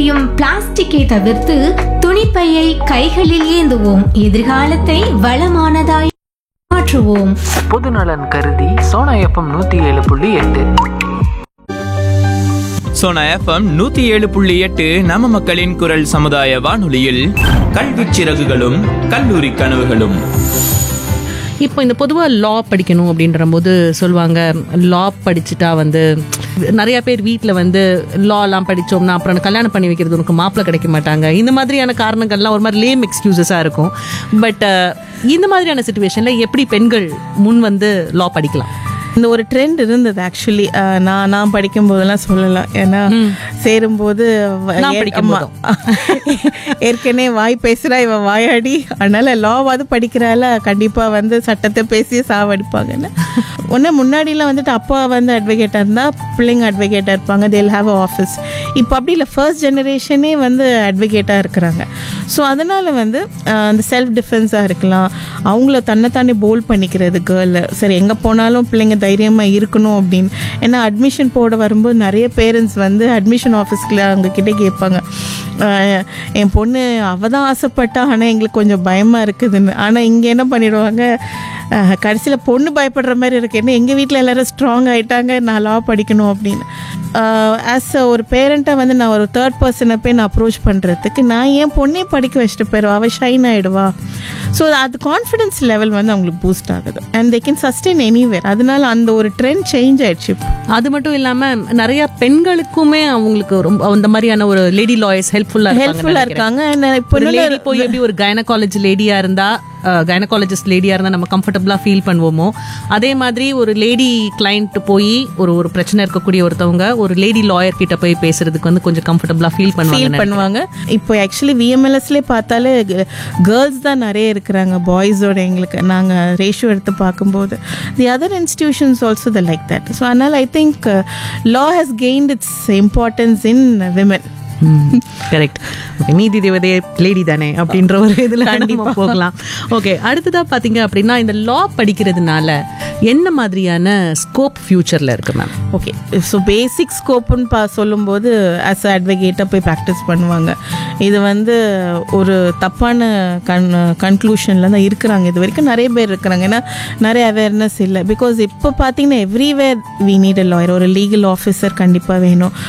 எரியும் பிளாஸ்டிக்கை தவிர்த்து துணிப்பையை கைகளில் ஏந்துவோம் எதிர்காலத்தை வளமானதாய் மாற்றுவோம் பொதுநலன் கருதி சோனா எஃப்எம் நூற்றி ஏழு புள்ளி எட்டு சோனா எஃப்எம் நூத்தி ஏழு புள்ளி எட்டு நம்ம மக்களின் குரல் சமுதாய வானொலியில் கல்விச் சிறகுகளும் கல்லூரி கனவுகளும் இப்போ இந்த பொதுவாக லா படிக்கணும் அப்படின்ற போது சொல்லுவாங்க லா படிச்சுட்டா வந்து நிறைய பேர் வீட்டில் வந்து லாலாம் படித்தோம்னா அப்புறம் கல்யாணம் பண்ணி வைக்கிறது உனக்கு மாப்பிள்ளை கிடைக்க மாட்டாங்க இந்த மாதிரியான காரணங்கள்லாம் ஒரு மாதிரி லேம் எக்ஸ்கியூசஸாக இருக்கும் பட் இந்த மாதிரியான சுச்சுவேஷனில் எப்படி பெண்கள் முன் வந்து லா படிக்கலாம் இந்த ஒரு ட்ரெண்ட் இருந்தது ஆக்சுவலி நான் நான் படிக்கும் போதெல்லாம் சொல்லலாம் ஏன்னா சேரும்போது வ- நான் ஏ- படிக்கும் ஆமா. ஏற்கனவே வாய் பேசுறா இவ வாயாடி அதனால லாவாவது படிக்கிறால கண்டிப்பா வந்து சட்டத்தை பேசி சாவடிப்பாங்கன்னு ஒன்று முன்னாடிலாம் வந்துட்டு அப்பா வந்து அட்வொகேட்டாக இருந்தால் பிள்ளைங்க அட்வொகேட்டாக இருப்பாங்க தேல் ஹாவ் அ ஆஃபீஸ் இப்போ அப்படி இல்லை ஃபர்ஸ்ட் ஜெனரேஷனே வந்து அட்வொகேட்டாக இருக்கிறாங்க ஸோ அதனால் வந்து ஆஹ், அந்த செல்ஃப் டிஃபென்ஸாக இருக்கலாம் அவங்கள தன்னைத்தானே போல் பண்ணிக்கிறது கேர்ள் சரி எங்கே போனாலும் பிள்ளைங்க தைரியமாக இருக்கணும் அப்படின்னு ஏன்னா அட்மிஷன் போட வரும்போது நிறைய பேரண்ட்ஸ் வந்து அட்மிஷன் ஆஃபீஸ்க்குள்ள அவங்க கிட்ட கேட்பாங்க ஆஹ், என் பொண்ணு அவ தான் ஆசைப்பட்டா ஆனால் எங்களுக்கு கொஞ்சம் பயமாக இருக்குதுன்னு ஆனால் இங்கே என்ன பண்ணிடுவாங்க கடைசியில் பொண்ணு பயப்படுற மாதிரி இருக்கு என்ன எங்கள் வீட்டில் எல்லாரும் ஸ்ட்ராங் ஆயிட்டாங்க நான் லா படிக்கணும் அப்படின்னு ஆஸ் ஒரு பேரண்ட்டாக வந்து நான் ஒரு தேர்ட் பர்சனை போய் நான் அப்ரோச் பண்ணுறதுக்கு நான் என் பொண்ணே படிக்க வச்சுட்டு போயிடுவா அவள் ஷைன் ஆகிடுவா ஸோ அது கான்ஃபிடன்ஸ் லெவல் வந்து அவங்களுக்கு பூஸ்ட் ஆகுது and they can sustain anywhere அதனால அந்த ஒரு ட்ரெண்ட் சேஞ்ச் ஆயிடுச்சு இப்போ அது மட்டும் இல்லாமல் நிறைய பெண்களுக்குமே அவங்களுக்கு ரொம்ப அந்த மாதிரியான ஒரு லேடி லாயர்ஸ் ஹெல்ப்ஃபுல்லாக ஹெல்ப்ஃபுல்லாக இருக்காங்க and இப்போ ஒரு இன்னொன்னு- லேடி போய் எப்படி ஒரு கைனகாலஜி லேடியா இருந்தா கைனகாலஜிஸ்ட் லேடியா இருந்தா நம்ம கம்ஃபர்டபுளா ஃபீல் பண்ணுவோமோ அதே மாதிரி ஒரு லேடி கிளைண்ட் போய் ஒரு ஒரு பிரச்சனை இருக்கக்கூடிய ஒருத்தவங்க ஒரு லேடி லாயர் கிட்ட போய் பேசுறதுக்கு வந்து கொஞ்சம் கம்ஃபர்டபுளா ஃபீல் ஃபீல் பண்ணுவாங்க பண்ணுவாங்க இப்போ ஆக்சுவலி விஎம்எல்எஸ்லேயே பார்த்தாலே கேர்ள்ஸ் தான் நிறைய இருக்கிறாங்க பாய்ஸோட எங்களுக்கு நாங்கள் ரேஷியோ எடுத்து பார்க்கும்போது the other institutions also the like that so அதனால் I think law has gained its importance in women correct okay நீதி தேவதே லேடி தானே அப்படின்ற ஒரு இதுல நம்ம போகலாம் ஓகே அடுத்ததா பாத்தீங்க அப்படின்னா இந்த லா படிக்கிறதுனால என்ன மாதிரியான ஸ்கோப் ஃபியூச்சர்ல இருக்கு மேம் ஓகே ஸோ பேசிக் ஸ்கோப்புன்னு பா சொல்லும்போது ஆஸ் அட்வொகேட்டாக போய் ப்ராக்டிஸ் பண்ணுவாங்க இது வந்து ஒரு தப்பான கன் கன்க்ளூஷனில் தான் இருக்கிறாங்க இது வரைக்கும் நிறைய பேர் இருக்கிறாங்க ஏன்னா நிறைய அவேர்னஸ் இல்லை பிகாஸ் இப்போ பார்த்தீங்கன்னா everywhere we need a lawyer ஒரு லீகல் ஆஃபீஸர் கண்டிப்பாக வேணும்